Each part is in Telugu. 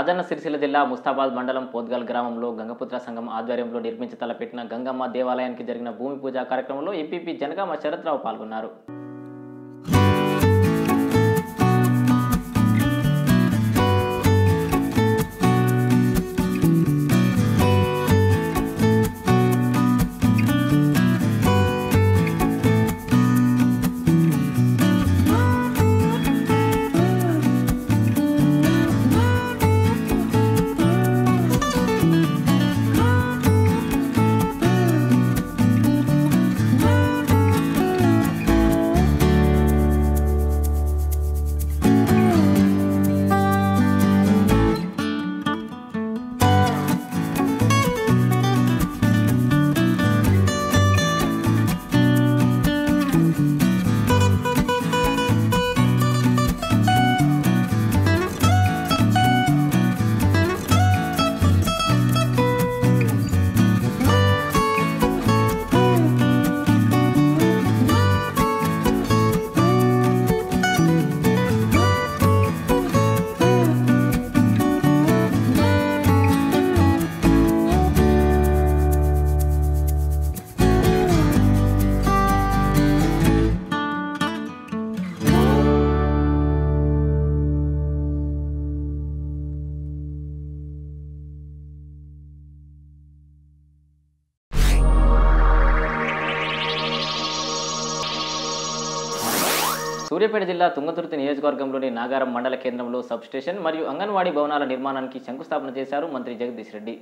రాజన్న సిరిసిల్ల జిల్లా ముస్తాబాద్ మండలం పోద్గల్ గ్రామంలో గంగపుత్ర సంఘం ఆధ్వర్యంలో నిర్మించి తలపెట్టిన గంగమ్మ దేవాలయానికి జరిగిన భూమి పూజ కార్యక్రమంలో ఎంపీపీ జనగామ శరత్రావు పాల్గొన్నారు సూర్యాపేట జిల్లా తుంగతుర్తి నియోజకవర్గంలోని నాగారం మండల కేంద్రంలో సబ్ స్టేషన్ మరియు అంగన్వాడీ భవనాల నిర్మాణానికి శంకుస్థాపన చేశారు మంత్రి జగదీష్ రెడ్డి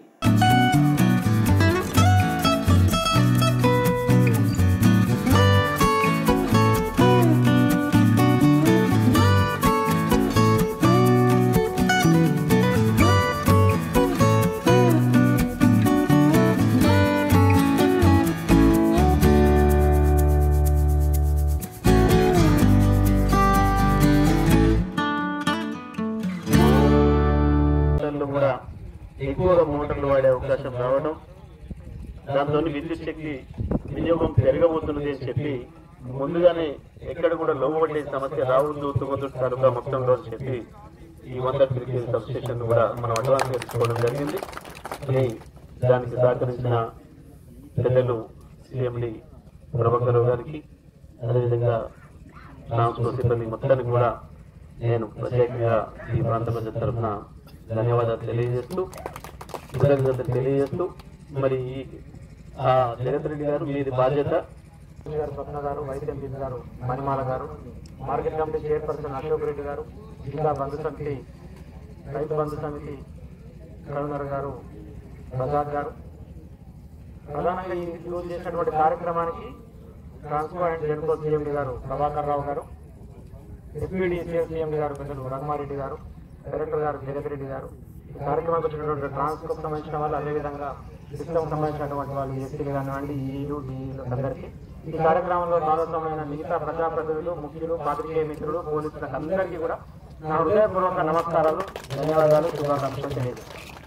మోటార్లు కూడా ఎక్కువగా మోటార్లు వాడే అవకాశం రావడం దాంతో విద్యుత్ శక్తి వినియోగం పెరగబోతున్నది అని చెప్పి ముందుగానే ఎక్కడ కూడా లోపడే సమస్య రావద్దు తుంగతుర్తి తాలూకా మొత్తం రోజు చెప్పి ఈ వంద క్రికెట్ సబ్ స్టేషన్ కూడా మనం అడ్వాన్స్ తీసుకోవడం జరిగింది అని దానికి సహకరించిన పెద్దలు సీఎండి ప్రభాకర్ రావు గారికి అదేవిధంగా ట్రాన్స్పోర్ట్ సిబ్బంది మొత్తానికి కూడా నేను ప్రత్యేకంగా ఈ ప్రాంత ప్రజల తరఫున ధన్యవాదాలు తెలియజేస్తూ కృతజ్ఞతలు తెలియజేస్తూ మరి ఈ ఆ జగత్ రెడ్డి గారు మీది బాధ్యత గారు స్వప్న గారు వైస్ ఎంపీ గారు మణిమాల గారు market committee chairperson Ashok Reddy గారు జిల్లా బంధు సమితి రైతు బంధు సమితి కరుణర్ గారు ప్రసాద్ గారు ప్రధానంగా ఈ రోజు చేసినటువంటి కార్యక్రమానికి ట్రాన్స్పోర్ట్ అండ్ జెన్కో సీఎండి గారు ప్రభాకర్ రావు గారు డిప్యూటీ సీఎండి గారు పెద్దలు రఘుమారెడ్డి గారు డైరెక్టర్ గారు జగత్ రెడ్డి గారు ఈ కార్యక్రమానికి వచ్చినటువంటి ట్రాన్స్పోర్ట్ సంబంధించిన వాళ్ళు అదేవిధంగా సిస్టమ్ సంబంధించినటువంటి వాళ్ళు ఎస్టీలు కానివ్వండి ఈలు డీలు అందరికీ ఈ కార్యక్రమంలో భాగస్వామైన మిగతా ప్రజాప్రతినిధులు ముఖ్యులు పాత్రికేయ మిత్రులు పోలీసులకు అందరికీ కూడా నా హృదయపూర్వక నమస్కారాలు ధన్యవాదాలు శుభాకాంక్షలు తెలియదు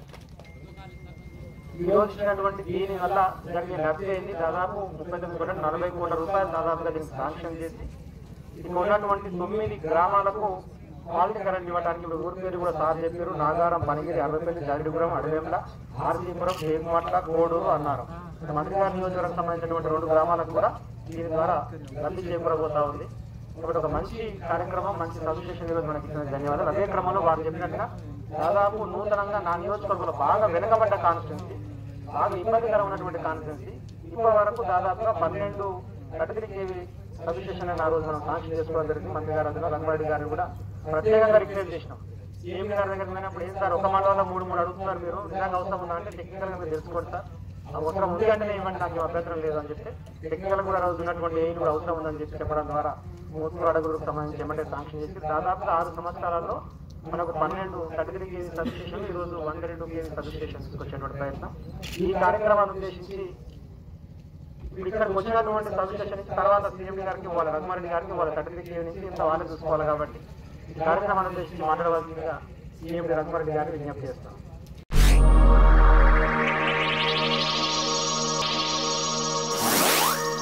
ఈ రోజు ఇచ్చినటువంటి దీని వల్ల జరిగే లబ్ధి అయింది దాదాపు ముప్పై తొమ్మిది కోట్ల నలభై కోట్ల రూపాయలు దాదాపుగా దీనికి శాంక్షన్ చేసి ఇక్కడ ఉన్నటువంటి తొమ్మిది గ్రామాలకు క్వాలిటీ కరెంట్ ఇవ్వడానికి ఇప్పుడు ఊరి పేరు కూడా సార్ చెప్పారు నాగారం పనిగిరి అరవైపల్లి జాగిడిపురం అడవేంల ఆర్సీపురం షేక్మట్ల కోడూరు అన్నారు ఇక మంత్రి గారి నియోజకవర్గం సంబంధించినటువంటి రెండు గ్రామాలకు కూడా దీని ద్వారా లబ్ధి చేకూరబోతా ఉంది కాబట్టి ఒక మంచి కార్యక్రమం మంచి సబ్స్టేషన్ ఈరోజు మనకి ఇచ్చిన ధన్యవాదాలు అదే క్రమంలో వారు చెప్పినట్టుగా దాదాపు నూతనంగా నా నియోజకవర్గంలో బాగా వెనుకబడ్డ కాన్స్టిట్యున్సీ బాగా ఇబ్బందికరం ఉన్నటువంటి కాన్స్టిట్యున్సీ ఇప్పటి వరకు దాదాపుగా పన్నెండు థర్టీ కేవీ సబ్స్టేషన్ అని ఆ రోజు మనం శాంక్షన్ చేసుకోవడం జరిగింది మంత్రి గారు అందులో రంగారెడ్డి గారిని కూడా ప్రత్యేకంగా రిక్వెస్ట్ చేసినాం సీఎం గారి దగ్గర పోయినప్పుడు ఏం సార్ ఒక మండలంలో మూడు మూడు అడుగుతున్నారు మీరు నిజంగా అవసరం ఉందా అంటే టెక్నికల్ గా మీరు తెలుసుకోండి సార్ అవసరం ఉంది అంటేనే ఇవ్వండి నాకు ఏం అభ్యంతరం లేదు అని చెప్తే టెక్నికల్ కూడా రోజు ఉన్నటువంటి ఏ కూడా అవసరం ఉందని చెప్పి చెప్పడం ద్వారా మూడు అడుగులకు సంబంధించి ఏమంటే శాంక్షన్ చేసి దాదాపుగా ఆరు సంవత్సరాలలో మనకు పన్నెండు థర్టీ కేజీ సబ్స్టేషన్ ఈ రోజు వన్ రెండు కేజీ సబ్స్టేషన్ తీసుకొచ్చేటువంటి ప్రయత్నం ఈ కార్యక్రమాన్ని ఉద్దేశించి ఇప్పుడు ఇక్కడికి వచ్చినటువంటి సబ్స్టేషన్ నుంచి తర్వాత సీఎం గారికి వాళ్ళ రఘుమారెడ్డి గారికి వాళ్ళ థర్టీ కేజీ నుంచి ఇంత వాళ్ళే చూసుకోవాలి కాబట్టి ఈ కార్యక్రమాన్ని ఉద్దేశించి మాట్లాడవలసిందిగా సీఎం రఘుమారెడ్డి గారికి విజ్ఞప్తి చేస్తాం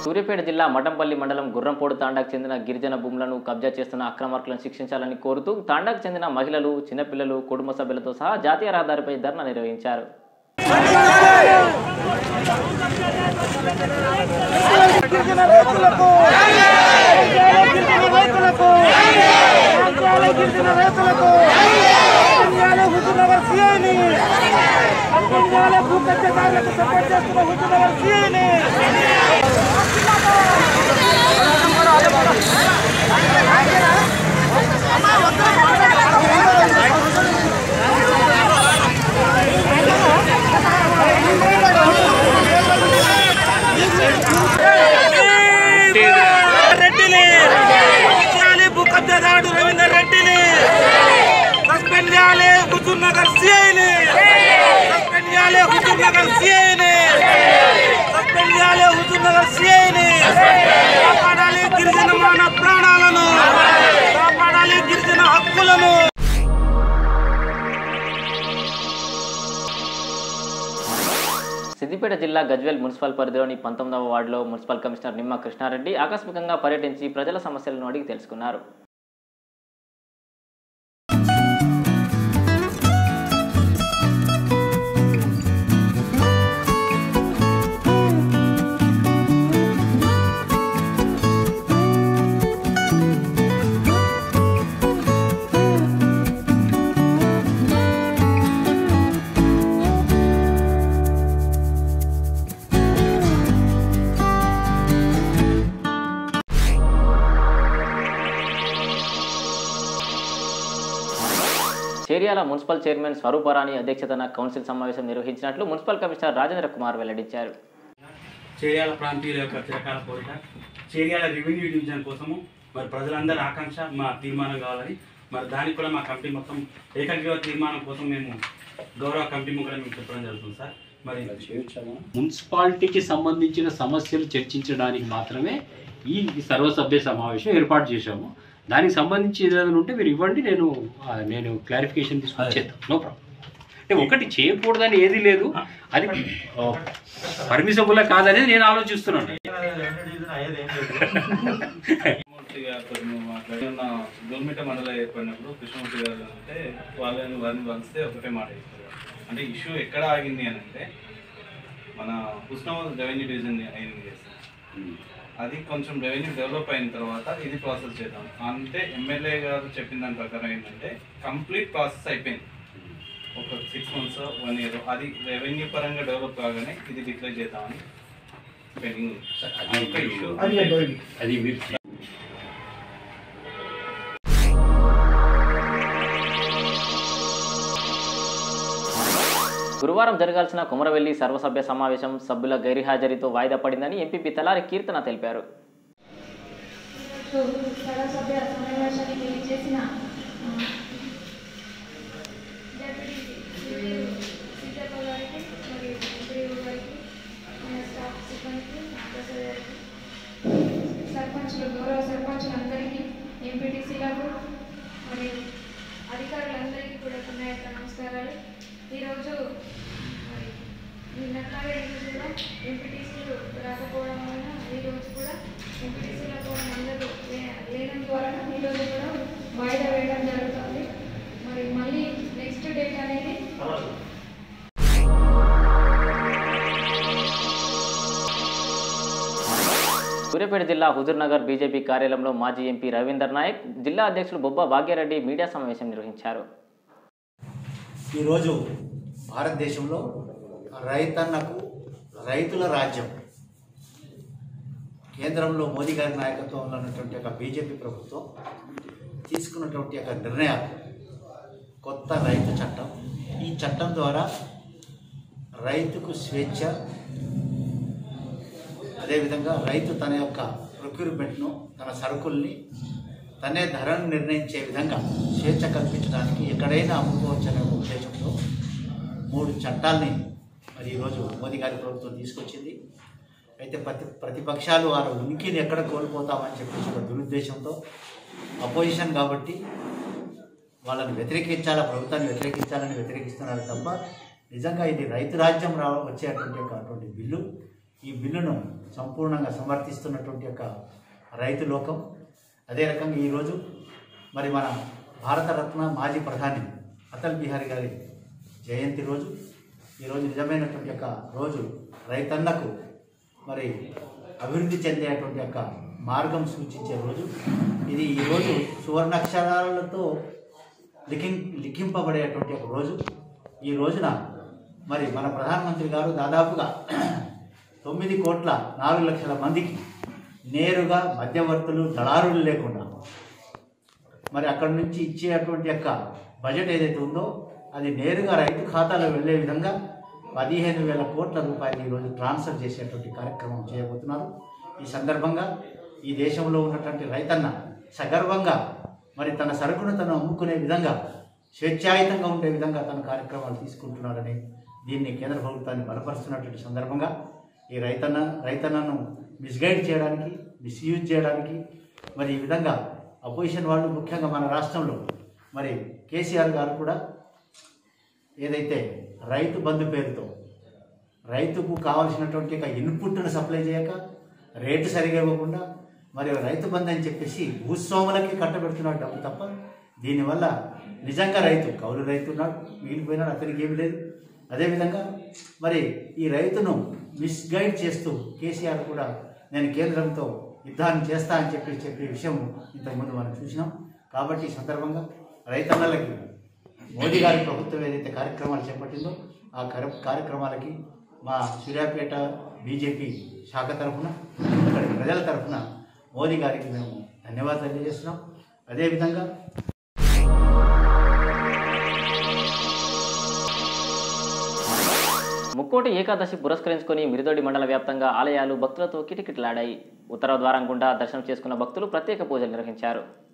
సూర్యాపేట జిల్లా మఠంపల్లి మండలం గుర్రంపోడు తాండాకు చెందిన గిరిజన భూములను కబ్జా చేస్తున్న అక్రమార్కులను శిక్షించాలని కోరుతూ తాండాకు చెందిన మహిళలు చిన్నపిల్లలు కుటుంబ సభ్యులతో సహా జాతీయ రహదారిపై ధర్నా నిర్వహించారు రెడ్డిని చేయాలి భూకబ్జాదారుడు రవీందర్ రెడ్డిని సస్పెండ్ చేయాలి హుజూర్ నగర్ సిఐని సస్పెండ్ చేయాలి హుజూర్ నగర్ సిఐని సస్పెండ్ చేయాలి హుజూర్ నగర్ సిఐని కాపాడాలి గిరిజన మాన ప్రాణాలను కాపాడాలి గిరిజన హక్కులను సిద్దిపేట జిల్లా గజ్వేల్ మున్సిపల్ పరిధిలోని పంతొమ్మిదవ వార్డులో మున్సిపల్ కమిషనర్ నిమ్మ కృష్ణారెడ్డి ఆకస్మికంగా పర్యటించి ప్రజల సమస్యలను అడిగి తెలుసుకున్నారు చేర్యాల మున్సిపల్ చైర్మన్ స్వరూపరాణి అధ్యక్షతన కౌన్సిల్ సమావేశం నిర్వహించినట్లు మున్సిపల్ కమిషనర్ రాజేంద్ర కుమార్ వెల్లడించారు చేర్యాల ప్రాంతీయుల యొక్క చిరకాల కోరిక చేర్యాల రెవెన్యూ డివిజన్ కోసము మరి ప్రజలందరి ఆకాంక్ష మా తీర్మానం కావాలని మరి దానికి కూడా మా కమిటీ మొత్తం ఏకగ్రీవ తీర్మానం కోసం మేము గౌరవ కమిటీ ముగ్గురు మేము చెప్పడం జరుగుతుంది సార్ మరి మున్సిపాలిటీకి సంబంధించిన సమస్యలు చర్చించడానికి మాత్రమే ఈ సర్వసభ్య సమావేశం ఏర్పాటు చేశాము దానికి సంబంధించి ఏదైనా ఉంటే మీరు ఇవ్వండి నేను ఆ, నేను క్లారిఫికేషన్ తీసుకొచ్చేద్దాం నో ప్రాబ్లం అంటే ఒకటి చేయకూడదని ఏది లేదు అది పర్మిసబుల్ కాదనేది నేను ఆలోచిస్తున్నాను కృష్ణమూర్తి గారితో మేము మాట్లాడి ఉన్న దూల్మిట మండలం ఏర్పడినప్పుడు కృష్ణమూర్తి గారు అంటే వాళ్ళని వారిని కలిస్తే ఒకటే మాట చెప్పారు అంటే ఇష్యూ ఎక్కడ ఆగింది అని అంటే మన హుస్నాబాద్ రెవెన్యూ డివిజన్ అయింది చేస్తాం అది కొంచెం రెవెన్యూ డెవలప్ అయిన తర్వాత ఇది ప్రాసెస్ చేద్దాం అంటే ఎమ్మెల్యే గారు చెప్పిన దాని ప్రకారం ఏంటంటే కంప్లీట్ ప్రాసెస్ అయిపోయింది ఒక సిక్స్ మంత్స్ వన్ ఇయర్ అది రెవెన్యూ పరంగా డెవలప్ కాగానే ఇది డిక్లేర్ చేద్దామని పెండింగ్ ఒక ఇష్యూ అది మీరు గురువారం జరగాల్సిన కుమరవెల్లి సర్వసభ్య సమావేశం సభ్యుల గైర్హాజరీతో వాయిదా పడిందని ఎంపీపీ తలారి కీర్తన తెలిపారు సర్వసభ్య సమావేశానికి చేసిన డెప్యూటీ సీతప్ప గారికి మరియు ఎంపీఓ గారికి మన స్టాఫ్ సిబ్బందికి ప్రసాద్ గారికి సర్పంచులు గౌరవ సర్పంచులందరికీ ఎంపీటీసీలకు మరియు అధికారులందరికీ కూడా నా యొక్క నమస్కారాలు ఈరోజు మరి నిన్నట్లాగే ఈరోజు కూడా ఎంపీటీసీలు రాకపోవడం వలన ఈరోజు కూడా ఎంపీటీసీల కూడా అందరూ లే- లేనందు వలన ఈరోజు కూడా వాయిదా వేయడం జరుగుతుంది మరి మళ్ళీ నెక్స్ట్ డేట్ అనేది సూర్యాపేట జిల్లా హుజూర్నగర్ బీజేపీ కార్యాలయంలో మాజీ ఎంపీ రవీందర్ నాయక్ జిల్లా అధ్యక్షులు బొబ్బ భాగ్యారెడ్డి మీడియా సమావేశం నిర్వహించారు ఈరోజు భారతదేశంలో రైతన్నకు రైతుల రాజ్యం కేంద్రంలో మోదీ గారి నాయకత్వంలో ఉన్నటువంటి ఒక బీజేపీ ప్రభుత్వం తీసుకున్నటువంటి ఒక నిర్ణయాలు కొత్త రైతు చట్టం ఈ చట్టం ద్వారా రైతుకు స్వేచ్ఛ అదేవిధంగా రైతు తన యొక్క ప్రొక్యూర్మెంట్ను తన సరుకుల్ని తనే ధరను నిర్ణయించే విధంగా స్వేచ్ఛ కల్పించడానికి ఎక్కడైనా అమ్ముకోవచ్చనే ఒక ఉద్దేశంతో మూడు చట్టాల్ని మరి ఈరోజు మోదీ గారి ప్రభుత్వం తీసుకొచ్చింది అయితే ప్రతి ప్రతిపక్షాలు వారి ఉనికిని ఎక్కడ కోల్పోతామని చెప్పేసి ఒక దురుద్దేశంతో అపోజిషన్ కాబట్టి వాళ్ళని వ్యతిరేకించాలా ప్రభుత్వాన్ని వ్యతిరేకించాలని వ్యతిరేకిస్తున్నారు తప్ప నిజంగా ఇది రైతు రాజ్యం రా వచ్చేటువంటి ఒక అటువంటి బిల్లు ఈ బిల్లును సంపూర్ణంగా సమర్థిస్తున్నటువంటి యొక్క రైతు లోకం అదే రకంగా ఈరోజు మరి మన భారతరత్న మాజీ ప్రధాని అటల్ బిహారీ గారి జయంతి రోజు ఈరోజు నిజమైనటువంటి యొక్క రోజు రైతన్నకు మరి అభివృద్ధి చెందేటువంటి యొక్క మార్గం సూచించే రోజు ఇది ఈరోజు సువర్ణాక్షరాలతో లిఖిం లిఖింపబడేటువంటి ఒక రోజు ఈ రోజున మరి మన ప్రధానమంత్రి గారు దాదాపుగా తొమ్మిది కోట్ల నాలుగు లక్షల మందికి నేరుగా మధ్యవర్తులు దళారులు లేకుండా మరి అక్కడి నుంచి ఇచ్చేటువంటి యొక్క బడ్జెట్ ఏదైతే ఉందో అది నేరుగా రైతు ఖాతాలో వెళ్ళే విధంగా పదిహేను వేల కోట్ల రూపాయలు ఈరోజు ట్రాన్స్ఫర్ చేసేటువంటి కార్యక్రమం చేయబోతున్నారు ఈ సందర్భంగా ఈ దేశంలో ఉన్నటువంటి రైతన్న సగర్వంగా మరి తన సరుకును తను అమ్ముకునే విధంగా స్వేచ్ఛాయుతంగా ఉండే విధంగా తన కార్యక్రమాలు తీసుకుంటున్నాడని దీన్ని కేంద్ర ప్రభుత్వాన్ని బలపరుస్తున్నటువంటి సందర్భంగా ఈ రైతన్న రైతన్నను మిస్గైడ్ చేయడానికి మిస్యూజ్ చేయడానికి మరి ఈ విధంగా అపోజిషన్ వాళ్ళు ముఖ్యంగా మన రాష్ట్రంలో మరి కేసీఆర్ గారు కూడా ఏదైతే రైతు బంధు పేరుతో రైతుకు కావాల్సినటువంటి ఒక ఇన్పుట్ను సప్లై చేయక రేటు సరిగా ఇవ్వకుండా మరి రైతు బంధు అని చెప్పేసి భూస్వాములకి కట్టబెడుతున్నాడు డబ్బు తప్ప దీనివల్ల నిజంగా రైతు కౌలు రైతు ఉన్నాడు మిగిలిపోయినాడు అతనికి ఏమి లేదు అదేవిధంగా మరి ఈ రైతును మిస్గైడ్ చేస్తూ కేసీఆర్ కూడా నేను కేంద్రంతో యుద్ధాన్ని చేస్తా అని చెప్పి చెప్పే విషయం ఇంతకుముందు మనం చూసినాం కాబట్టి ఈ సందర్భంగా రైతన్నలకి మోదీ గారి ప్రభుత్వం ఏదైతే కార్యక్రమాలు చేపట్టిందో ఆ కార్య- కార్యక్రమాలకి మా సూర్యాపేట బీజేపీ శాఖ తరఫున ఇక్కడి ప్రజల తరఫున మోదీ గారికి మేము ధన్యవాదాలు తెలియజేస్తున్నాం అదేవిధంగా ముక్కోటి ఏకాదశి పురస్కరించుకొని మిరిదొడి మండల వ్యాప్తంగా ఆలయాలు భక్తులతో కిటకిటలాడాయి ఉత్తర ద్వారం గుండా దర్శనం చేసుకున్న భక్తులు ప్రత్యేక పూజలు నిర్వహించారు